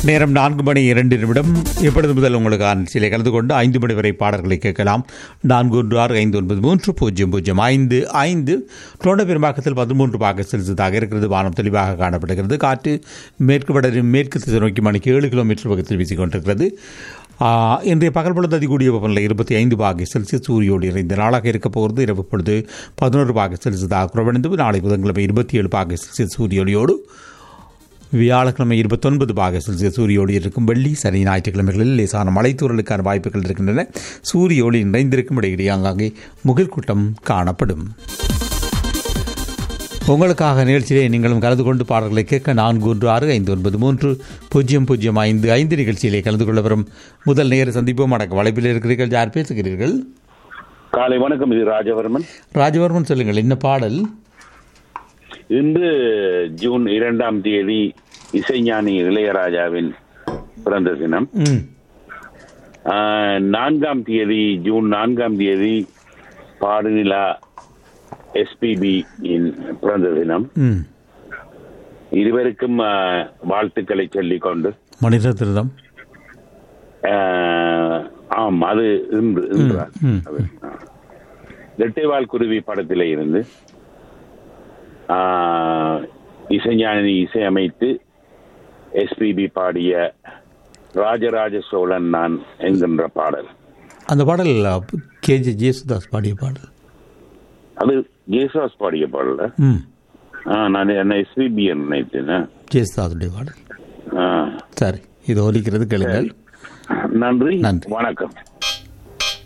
நேரம் நான்கு மணி இரண்டு நிமிடம் இப்பொழுது முதல் உங்களுக்கான சிலை கலந்து கொண்டு ஐந்து மணி வரை பாடல்களை கேட்கலாம் நான்கு ஒன்று ஆறு ஐந்து ஒன்பது மூன்று பூஜ்ஜியம் பூஜ்ஜியம் ஐந்து ஐந்து டொண்ட பெரும்பாக்கத்தில் பதிமூன்று பாக செல்சியஸாக இருக்கிறது வானம் தெளிவாக காணப்படுகிறது காற்று மேற்கு வட மேற்கு திசை நோக்கி மணிக்கு ஏழு கிலோமீட்டர் வேகத்தில் வீசிக்கொண்டிருக்கிறது ஆ, இன்றைய பகல் பொழுது அதிகூடிய வெப்பநிலை இருபத்தி ஐந்து பாக செல்சியஸ் சூரியோடு இறைந்த நாளாக இருக்க போகிறது இரவு பொழுது பதினோரு பாக செல்சியஸாக குறைவடைந்து நாளை புதன்கிழமை இருபத்தி ஏழு பாக செல்சியஸ் சூரியோடியோடு வியாழக்கிழமை இருபத்தொன்பது பாக செல்சியஸ் சூரிய ஒளி இருக்கும் வெள்ளி சனி ஞாயிற்றுக்கிழமைகளில் லேசான மலைத்தூரலுக்கான வாய்ப்புகள் இருக்கின்றன சூரிய ஒளி நிறைந்திருக்கும் இடையிடையே ஆங்காங்கே முகில் கூட்டம் காணப்படும் உங்களுக்காக நிகழ்ச்சியிலே நீங்களும் கலந்து கொண்டு பாடல்களை கேட்க நான்கு ஒன்று ஆறு ஐந்து ஒன்பது மூன்று பூஜ்ஜியம் பூஜ்ஜியம் ஐந்து ஐந்து நிகழ்ச்சியிலே கலந்து கொள்ள வரும் முதல் நேர சந்திப்போம் அடக்க வளைப்பில் இருக்கிறீர்கள் யார் பேசுகிறீர்கள் காலை வணக்கம் இது ராஜவர்மன் ராஜவர்மன் சொல்லுங்கள் என்ன பாடல் இன்று ஜூன் இரண்டாம் தேதி இசைஞானி இளையராஜாவின் பிறந்த தினம் ம் ஆஹ், நான்காம் தேதி ஜூன் நான்காம் தேதி பாடுநிலா எஸ்பிபி இன் பிறந்த தினம் ம் இருவருக்கும் ஆஹ், வாழ்த்துக்களை சொல்லிக் கொண்டு மணிரத்னம் ஆஹ், ஆம் அது இன்று இன்று ம். அது. இரட்டைவால் குருவி படத்திலே இருந்து ஆஹ், இசைஞானி இசையமைத்து எஸ்பிபி பாடிய ராஜராஜ சோழன் நான் என்கின்ற பாடல் அந்த பாடல் கேஜே ஜேசுதாஸ் பாடிய பாடல் அது ஜேசுதாஸ் பாடிய பாடல ம் ஆ, நான் என்ன எஸ்பிபி நினைத்தேன் ஜேசுதாஸுடைய பாடல் ஆ. சரி இது ஒலிக்கிறது கேளுங்கள் நன்றி நன்றி. வணக்கம்